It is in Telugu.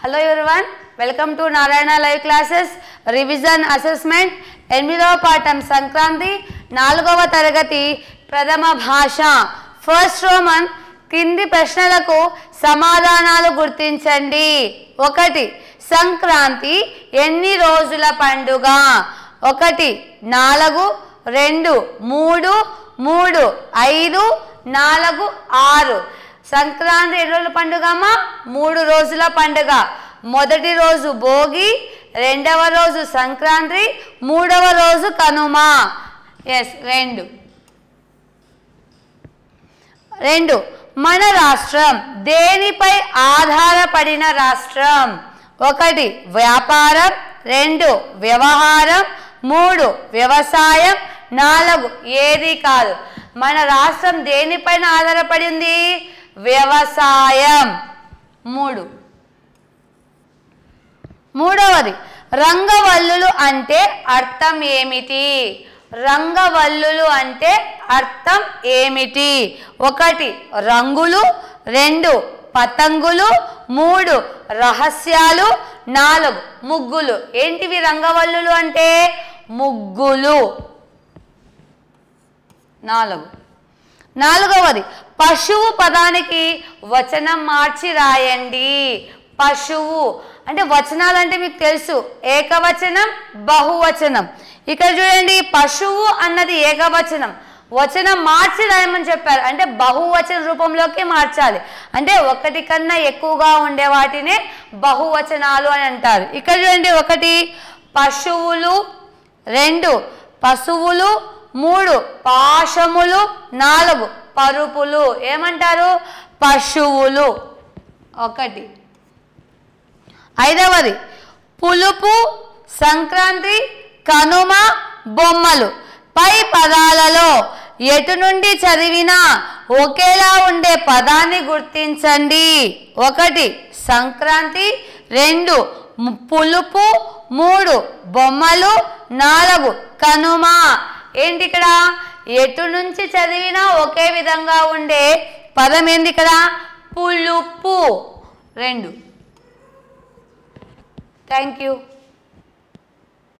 hello everyone welcome to Narayana live classes revision assessment ఎనిమిదవ పాఠం సంక్రాంతి నాలుగవ తరగతి ప్రథమ భాష ఫస్ట్ రోమన్ కింది ప్రశ్నలకు సమాధానాలు గుర్తించండి ఒకటి సంక్రాంతి ఎన్ని రోజుల పండుగ ఒకటి నాలుగు రెండు మూడు మూడు ఐదు నాలుగు ఆరు సంక్రాంతి ఎన్ని రోజుల పండుగ అమ్మా మూడు రోజుల పండుగ మొదటి రోజు భోగి రెండవ రోజు సంక్రాంతి మూడవ రోజు కనుమ ఎస్ రెండు రెండు మన రాష్ట్రం దేనిపై ఆధారపడిన రాష్ట్రం ఒకటి వ్యాపారం రెండు వ్యవహారం మూడు వ్యవసాయం నాలుగు ఏది కాదు మన రాష్ట్రం దేనిపైన ఆధారపడి ఉంది వ్యవసాయం మూడు మూడవది రంగవల్లులు అంటే అర్థం ఏమిటి రంగవల్లులు అంటే అర్థం ఏమిటి ఒకటి రంగులు రెండు పతంగులు మూడు రహస్యాలు నాలుగు ముగ్గులు ఏంటివి రంగవల్లులు అంటే ముగ్గులు నాలుగు నాలుగవది పశువు పదానికి వచనం మార్చి రాయండి పశువు అంటే వచనాలు అంటే మీకు తెలుసు ఏకవచనం బహువచనం ఇక్కడ చూడండి పశువు అన్నది ఏకవచనం వచనం మార్చి రాయమని చెప్పారు అంటే బహువచన రూపంలోకి మార్చాలి అంటే ఒకటి కన్నా ఎక్కువగా ఉండే వాటినే బహువచనాలు అని అంటారు ఇక్కడ చూడండి ఒకటి పశువులు రెండు పశువులు మూడు పాశములు నాలుగు పరుపులు ఏమంటారు పశువులు ఒకటి ఐదవది పులుపు సంక్రాంతి కనుమ బొమ్మలు పై పదాలలో ఎటు నుండి చదివినా ఒకేలా ఉండే పదాన్ని గుర్తించండి ఒకటి సంక్రాంతి రెండు ము- పులుపు మూడు బొమ్మలు నాలుగు కనుమ ఏంటి ఇక్కడ ఎటు నుంచి చదివినా ఒకే విధంగా ఉండే పదం ఏంది ఇక్కడ పులుపు రెండు థ్యాంక్ యూ